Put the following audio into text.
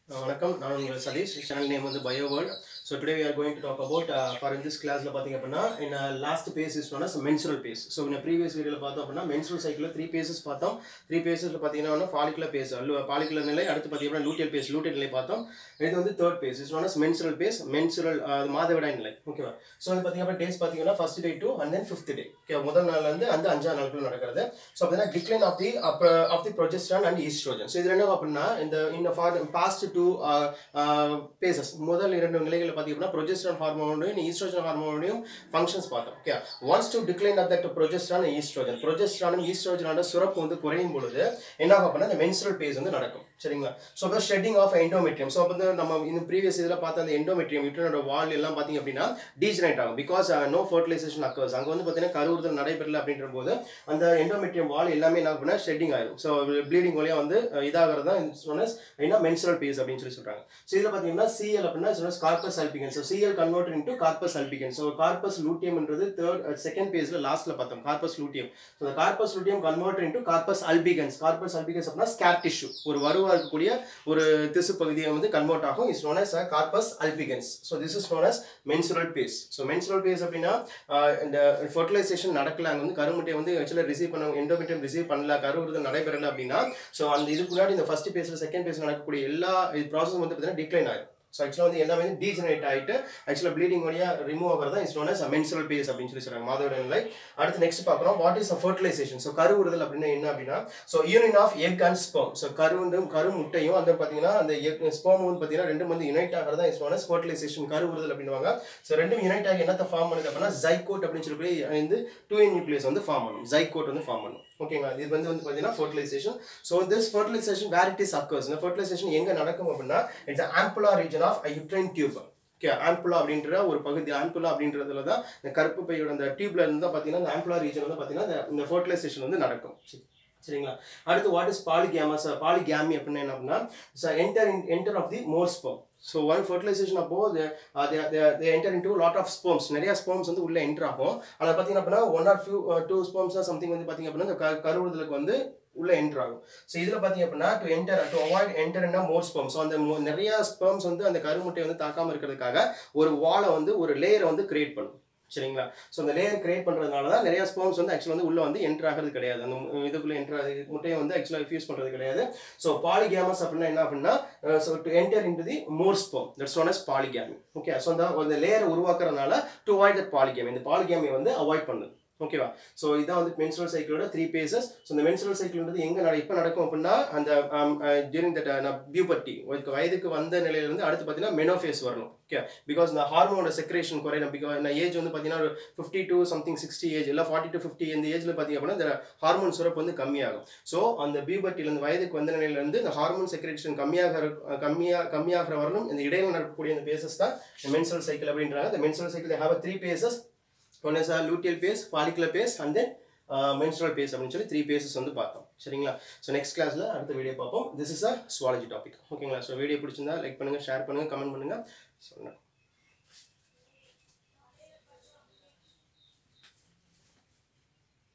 Uh, வணக்கம் நான் உங்கள் சதீஷ் சேனல் நேம் வந்து bio world so today we are going to talk about uh, for in this classல பார்த்தீங்க அப்படின்னா in uh, last phase is known as menstrual phase so in previous வீடியோவில் பார்த்தோம் அப்படின்னா menstrual cycle த்ரீ பேசஸ் பார்த்தோம் three பேசஸில் பார்த்தீங்கன்னா follicular base follicular நிலை அடுத்து பார்த்தீங்கன்னா லூட்டியல் பேஸ் லூட்டியல் நிலை பார்த்தோம் இது வந்து third phase is known as menstrual phase menstrual uh, மாதவிடாய் நிலை ஓகேவா ஸோ வந்து பார்த்தீங்கன்னா டேஸ் பார்த்தீங்கன்னா first day two and then fifth day okay முதல் நாள்ல இருந்து அந்த அஞ்சாம் நாளுக்குள்ள நடக்கிறது ஸோ பார்த்தீங்கன்னா decline of the of the progesterone and oestrogen so இது என்ன அப்படின்னா இந்த இந்த ஃபார் பாஸ்ட் டூ பேசஸ் முதல் இரண்டு நிலைகளில் பார்த்தீங்கன்னா ப்ரொஜெஸ்ட்ரான் ஹார்மோனையும் ஈஸ்ட்ரோஜன் ஹார்மோனையும் ஃபங்க்ஷன்ஸ் பார்த்தோம் okay once to decline of that progesterone oestrogen ப்ரொஜெஸ்ட்ரானும் ஈஸ்ட்ரோஜனோட சுரப்பு வந்து குறையும் பொழுது என்ன ஆகும் அப்படின்னா இந்த மென்சுரல் பேஸ் வந்து நடக்கும் சரிங்களா ஸோ அப்போ ஷெட்டிங் ஆஃப் எண்டோமெட்ரியம் ஸோ வந்து நம்ம இந்த ப்ரீவியஸ் இதில் பார்த்த அந்த எண்டோமெட்ரியம் யூட்டனோட வால் எல்லாம் பார்த்தீங்க அப்படின்னா டீஜெனரேட் ஆகும் பிகாஸ் நோ ஃபர்டிலைசேஷன் அக்கர்ஸ் அங்கே வந்து பார்த்தீங்கன்னா கருவுறுதல் நடைபெறல அப்படின்ற போது அந்த எண்டோமெட்ரியம் வால் எல்லாமே என்ன அப்படின்னா ஷெட்டிங் ஆயிடும் ஸோ ப்ளீடிங் வழியாக வந்து இதாகிறது தான் சொன்னஸ் என்ன மென்சுரல் பேஸ் அப்படின்னு சொல்லி சொல்கிறாங்க ஸோ இதில் பார்த்தீங்கன்னா சிஎல் அப்படின்னா சொன்னஸ் corpus albican so C L convert into corpus albican so corpus லூட்டியம்ன்றது தேர்ட் செகண்ட் பேஸில் லாஸ்ட்டில் பார்த்தோம் கார்பஸ் லூட்டியம் ஸோ இந்த corpus luteum convert into corpus albicans corpus albicans அப்படின்னா ஸ்கேர் டிஷ்யூ ஒரு வருவா இருக்கக்கூடிய ஒரு திசு பகுதியை வந்து கன்வெர்ட் ஆகும் is known as corpus albicans so this is known as menstrual phase so menstrual phase அப்படின்னா ஆஹ் இந்த ஃபர்டிலைசேஷன் நடக்கல அங்கே வந்து கருமுட்டையை வந்து ஆக்சுவலாக ரிசீவ் பண்ண எண்டோமெட்ரியம் ரிசீவ் பண்ணல கருவுறுதல் நடைபெறல அப்படின்னா ஸோ அந்த இதுக்கு முன்னாடி இந்த ஃபர்ஸ்ட் பேஸில் செகண்ட் பேஸ் நடக்கக்கூடிய எல்லா ப்ராசஸ் வந்து பார்த்தீங்கன்னா டிக்ளைன் ஆகும் ஸோ ஆக்சுவலாக வந்து எல்லாமே வந்து டீஜெனரேட் ஆகிட்டு ஆக்சுவலாக ப்ளீடிங் வழியாக ரிமூவ் ஆகிறது தான் is known as menstrual phase அப்படின்னு சொல்லி சொல்கிறாங்க மாதவிட நிலை அடுத்து நெக்ஸ்ட் பார்க்குறோம் what is a fertilisation so கருவுறுதல் அப்படின்னா என்ன அப்படின்னா so union of egg and sperm so கருவும் கரு முட்டையும் அந்த பார்த்தீங்கன்னா அந்த எக் ஸ்பெர்ம் வந்து பார்த்தீங்கன்னா ரெண்டும் வந்து யுனைட் ஆகிறது தான் இஸ் நோன் அஸ் ஃபர்டிலைசேஷன் கருவுறுதல் அப்படின்னுவாங்க ஸோ ரெண்டும் யுனைட் ஆகி என்னத்தை ஃபார்ம் பண்ணுது அப்படின்னா ஜைகோட் அப்படின்னு சொல்லி வந்து டூ இன் நியூக்ளியஸ் வந்து ஃபார்ம் பண்ணும் ஜைகோட் வந்து ஃபார்ம் பண்ணும் ஓகேங்களா இது வந்து வந்து பார்த்தீங்கன்னா fertilisation so this fertilisation where it is occurs இந்த ஃபர்டிலைசேஷன் எங்கே நடக்கும் அப்படின்னா it's ampulla region of uterine tube okay ampulla அப்படின்ற ஒரு பகுதி ஆம்புலா அப்படின்றதுல தான் இந்த கருப்பு பையோட அந்த டியூப்ல இருந்து தான் பார்த்தீங்கன்னா இந்த ஆம்புலா ரீஜன் வந்து பார்த்தீங்கன்னா இந்த- இந்த ஃபர்டிலைசேஷன் வந்து நடக்கும் சரி. சரிங்களா அடுத்து வாட் இஸ் பாலிகேமஸ் பாலிகேமி அப்படின்னா என்ன அப்படின்னா enter enter of the more sperm so one fertilisation அப்போ enter into lot of sperms நிறைய ஸ்போம்ஸ் வந்து உள்ள என்டர் ஆகும் அதில் பார்த்தீங்க அப்படின்னா one or few two sperms something வந்து பார்த்தீங்க அப்படின்னா இந்த க- கருவுறுதலுக்கு வந்து உள்ள என்டர் ஆகும் ஸோ இதில் பார்த்தீங்க அப்படின்னா to enter to avoid enter என்ன மோர் ஸ்பெர்ம் ஸோ அந்த mo- நிறைய ஸ்பெர்ம்ஸ் வந்து அந்த கருமுட்டையை வந்து தாக்காம இருக்கிறதுக்காக ஒரு வாலை வந்து ஒரு லேயரை வந்து கிரியேட் பண்ணும் சரிங்களா ஸோ அந்த லேயர் கிரியேட் பண்ணுறதுனால தான் நிறைய ஸ்பெர்ம்ஸ் வந்து ஆக்சுவலாக வந்து உள்ள வந்து என்டர் ஆகிறது கிடையாது அந்த மு- இதுக்குள்ள என்டர் முட்டையை வந்து ஆக்சுவலாக ஃபியூஸ் பண்ணுறது கிடையாது ஸோ பாலிகேமஸ் அப்படின்னா என்ன அப்படின்னா so to enter into the more sperm that's one as polygamy okay so அந்த அந்த லேயரை உருவாக்குறதுனால டு அவாய்ட் தட் பாலிகேமி இந்த பாலிகேமி வந்து அவாய்ட் பண்ணுது ஓகேவா ஸோ இதான் வந்து மென்சுரல் சைக்கிளோட த்ரீ பேசஸ் ஸோ இந்த மென்சுரல் சைக்கிள்ன்றது எங்கே நட இப்போ நடக்கும் அப்படின்னா அந்த டியூரிங் தட் பியூபர்ட்டி வயதுக்கு வந்த நிலையிலேருந்து அடுத்து பார்த்தீங்கன்னா மெனோஃபேஸ் வரணும் ஓகே பிகாஸ் இந்த ஹார்மோனோட செக்ரேஷன் குறையணும் பிகாஸ் இந்த ஏஜ் வந்து பார்த்தீங்கன்னா ஒரு fifty to something sixty age இல்லை ஃபார்ட்டி டு ஃபிஃப்டி இந்த ஏஜில் பார்த்தீங்க அப்படின்னா இந்த ஹார்மோன் சுரப்பு வந்து கம்மியாகும் ஸோ அந்த பியூபர்ட்டிலேருந்து வயதுக்கு வந்த நிலையிலேருந்து இந்த ஹார்மோன் செக்ரேஷன் கம்மியாக கம்மியாக கம்மியாகிற வரணும் இந்த இடையில நடக்கக்கூடிய இந்த பேசஸ் தான் மென்சுரல் சைக்கிள் அப்படின்றாங்க இந்த menstrual cycle have three phases one is luteal phase follicular phase and then menstrual phase அப்படின்னு சொல்லி த்ரீ பேசஸ் வந்து பார்த்தோம் சரிங்களா ஸோ நெக்ஸ்ட் கிளாஸில் அடுத்த வீடியோ பார்ப்போம் this is a zoology topic ஓகேங்களா ஸோ வீடியோ பிடிச்சிருந்தா லைக் பண்ணுங்கள் ஷேர் பண்ணுங்கள் கமெண்ட் பண்ணுங்கள் சொன்னேன்